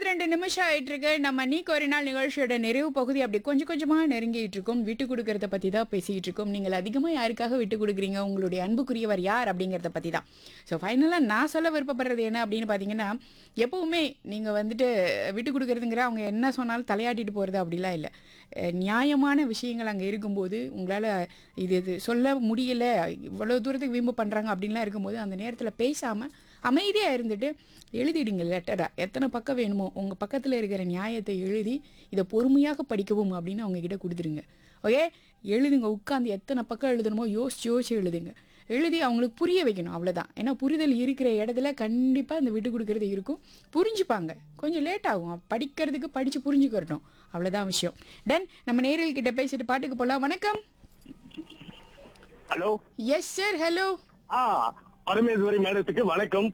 ரெண்டு நிமிஷம் ஆயிட்டு இருக்கு நம்ம நீக்கு ஒரு நாள் நிகழ்ச்சியோட நிறைவு பகுதி அப்படி கொஞ்சம் கொஞ்சமா நெருங்கிட்டு இருக்கோம் விட்டு கொடுக்கறத பத்தி தான் பேசிட்டு இருக்கோம் நீங்கள் அதிகமா யாருக்காக விட்டு கொடுக்குறீங்க உங்களுடைய அன்புக்குரியவர் யார் அப்படிங்கறத பத்தி தான் ஸோ ஃபைனலாக நான் சொல்ல விருப்பப்படுறது என்ன அப்படின்னு பார்த்தீங்கன்னா எப்பவுமே நீங்கள் வந்துட்டு விட்டு கொடுக்குறதுங்கிற அவங்க என்ன சொன்னாலும் தலையாட்டிட்டு போகிறது அப்படிலாம் இல்லை அஹ் நியாயமான விஷயங்கள் அங்கே இருக்கும்போது உங்களால் இது இது சொல்ல முடியல இவ்வளோ தூரத்துக்கு வீம்பு பண்ணுறாங்க அப்படின்லாம் இருக்கும்போது அந்த நேரத்தில் பேசாமல் அமைதியாக இருந்துட்டு எழுதிடுங்க லெட்டராக எத்தனை பக்கம் வேணுமோ உங்கள் பக்கத்தில் இருக்கிற நியாயத்தை எழுதி இதை பொறுமையாக படிக்கவும் அப்படின்னு அவங்க கிட்ட கொடுத்துருங்க ஓகே எழுதுங்க உட்காந்து எத்தனை பக்கம் எழுதணுமோ யோசிச்சு யோசிச்சு எழுதுங்க எழுதி அவங்களுக்கு புரிய வைக்கணும் அவ்வளோதான் ஏன்னா புரிதல் இருக்கிற இடத்துல கண்டிப்பாக இந்த விட்டு கொடுக்கறது இருக்கும் புரிஞ்சுப்பாங்க கொஞ்சம் லேட் ஆகும் படிக்கிறதுக்கு படித்து புரிஞ்சுக்கிறட்டும் அவ்வளோதான் விஷயம் டன் நம்ம நேரில் கிட்ட பேசிட்டு பாட்டுக்கு போகலாம் வணக்கம் ஹலோ எஸ் சார் ஹலோ ஆ பரமேஸ்வரி மேடத்துக்கு வணக்கம்